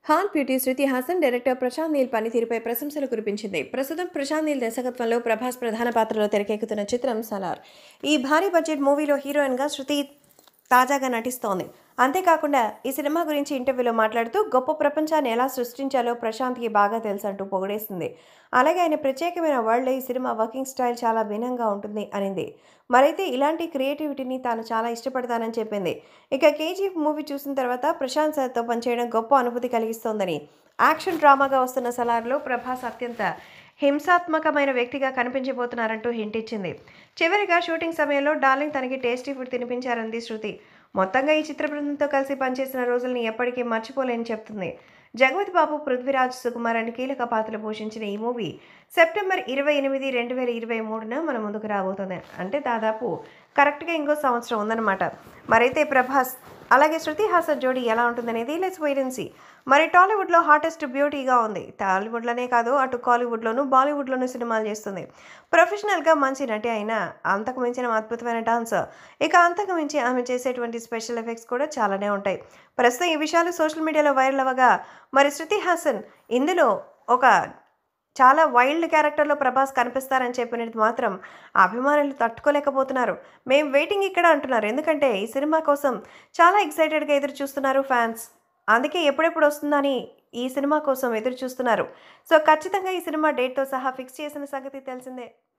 hall beauty Shruti Haasan director Prashanth Neel పనితీరుపై ప్రశంసలు కురిపించింది ప్రస్తుతం ప్రశాంత్ నీల్ దర్శకత్వంలో ప్రభాస్ ప్రధాన పాత్రలో తెరకెక్కుతున్న చిత్రం సలార్ ఈ భారీ బడ్జెట్ మూవీలో హీరోయిన్గా శృతి తాజాగా నటిస్తోంది అంతేకాకుండా ఈ సినిమా గురించి ఇంటర్వ్యూలో మాట్లాడుతూ గొప్ప ప్రపంచాన్ని ఎలా సృష్టించాలో ప్రశాంత్కి బాగా తెలుసంటూ పొగిడేసింది అలాగే ఆయన ప్రత్యేకమైన వరల్డ్లో ఈ సినిమా వర్కింగ్ స్టైల్ చాలా భిన్నంగా ఉంటుంది అనింది మరైతే ఇలాంటి క్రియేటివిటీని తాను చాలా ఇష్టపడతానని చెప్పింది ఇక కేజీఎఫ్ మూవీ చూసిన తర్వాత ప్రశాంత్ సార్తో పనిచేయడం గొప్ప అనుభూతి కలిగిస్తోందని యాక్షన్ డ్రామాగా వస్తున్న సలార్లో ప్రభాస్ అత్యంత హింసాత్మకమైన వ్యక్తిగా కనిపించబోతున్నారంటూ హింట్ ఇచ్చింది చివరిగా షూటింగ్ సమయంలో డార్లింగ్ తనకి టేస్టీ ఫుడ్ తినిపించారంది శృతి మొత్తంగా ఈ చిత్ర బృందంతో కలిసి పనిచేసిన రోజుల్ని ఎప్పటికీ మర్చిపోలేని చెప్తుంది జగపతి బాబు పృథ్వీరాజ్ సుకుమార్ అని కీలక పాత్రలు పోషించిన ఈ మూవీ సెప్టెంబర్ ఇరవై ఎనిమిది రెండు వేల ఇరవై మూడున మన ముందుకు రాబోతుంది అంటే దాదాపు కరెక్ట్గా ఇంకో సంవత్సరం ఉందన్నమాట మరైతే ప్రభాస్ అలాగే శృతి హాసన్ జోడీ ఎలా ఉంటుందనేది లెట్స్ వైడెన్సీ మరి టాలీవుడ్లో హాటెస్ట్ బ్యూటీగా ఉంది టాలీవుడ్లోనే కాదు అటు కాలీవుడ్లోనూ బాలీవుడ్లోనూ సినిమాలు చేస్తుంది ప్రొఫెషనల్గా మంచి నటి అయినా అంతకు మించిన అద్భుతమైన డాన్సర్ ఇక అంతకు మించి ఆమె చేసేటువంటి స్పెషల్ ఎఫెక్ట్స్ కూడా చాలానే ఉంటాయి ప్రస్తుతం ఈ విషయాలు సోషల్ మీడియాలో వైరల్ అవ్వగా మరి శృతి హాసన్ ఇందులో ఒక చాలా వైల్డ్ క్యారెక్టర్లో ప్రభాస్ కనిపిస్తారని చెప్పినది మాత్రం అభిమానులు తట్టుకోలేకపోతున్నారు మేము వెయిటింగ్ ఇక్కడ అంటున్నారు ఎందుకంటే ఈ సినిమా కోసం చాలా ఎక్సైటెడ్గా ఎదురు చూస్తున్నారు ఫ్యాన్స్ అందుకే ఎప్పుడెప్పుడు వస్తుందని ఈ సినిమా కోసం ఎదురు చూస్తున్నారు సో ఖచ్చితంగా ఈ సినిమా డేట్తో సహా ఫిక్స్ చేసిన సంగతి తెలిసిందే